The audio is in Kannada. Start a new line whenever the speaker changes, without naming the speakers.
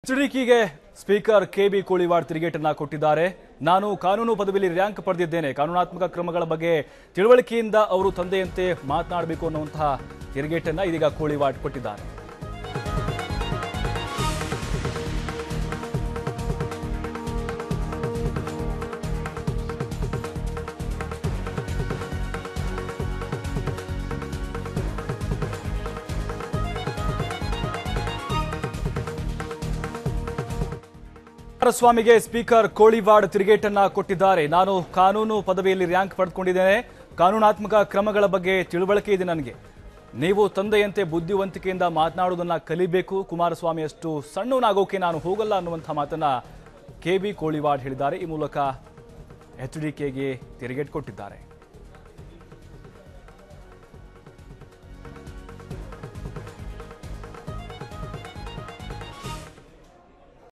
ಎಚ್ಡಿಕೆಗೆ ಸ್ಪೀಕರ್ ಕೆ ಬಿ ಕೋಳಿವಾಡ್ ತಿರುಗೇಟನ್ನ ಕೊಟ್ಟಿದ್ದಾರೆ ನಾನು ಕಾನೂನು ಪದವಿಯಲ್ಲಿ ರ್ಯಾಂಕ್ ಪಡೆದಿದ್ದೇನೆ ಕಾನೂನಾತ್ಮಕ ಕ್ರಮಗಳ ಬಗ್ಗೆ ತಿಳುವಳಿಕೆಯಿಂದ ಅವರು ತಂದೆಯಂತೆ ಮಾತನಾಡಬೇಕು ಅನ್ನುವಂತಹ ತಿರುಗೇಟನ್ನ ಇದೀಗ ಕೋಳಿವಾಡ್ ಕೊಟ್ಟಿದ್ದಾರೆ ಕುಮಾರಸ್ವಾಮಿಗೆ ಸ್ಪೀಕರ್ ಕೋಳಿವಾಡ್ ತಿರುಗೇಟನ್ನ ಕೊಟ್ಟಿದ್ದಾರೆ ನಾನು ಕಾನೂನು ಪದವಿಯಲ್ಲಿ ರ್ಯಾಂಕ್ ಪಡೆದುಕೊಂಡಿದ್ದೇನೆ ಕಾನೂನಾತ್ಮಕ ಕ್ರಮಗಳ ಬಗ್ಗೆ ತಿಳುವಳಿಕೆ ಇದೆ ನನಗೆ ನೀವು ತಂದೆಯಂತೆ ಬುದ್ಧಿವಂತಿಕೆಯಿಂದ ಮಾತನಾಡುವುದನ್ನ ಕಲಿಬೇಕು ಕುಮಾರಸ್ವಾಮಿ ಅಷ್ಟು ಸಣ್ಣವನಾಗೋಕೆ ನಾನು ಹೋಗಲ್ಲ ಅನ್ನುವಂಥ ಮಾತನ್ನ ಕೆ ಬಿ ಕೋಳಿವಾಡ್ ಹೇಳಿದ್ದಾರೆ ಈ ಮೂಲಕ ಎಚ್ ಡಿ ಕೆಗೆ ತಿರುಗೇಟ್ ಕೊಟ್ಟಿದ್ದಾರೆ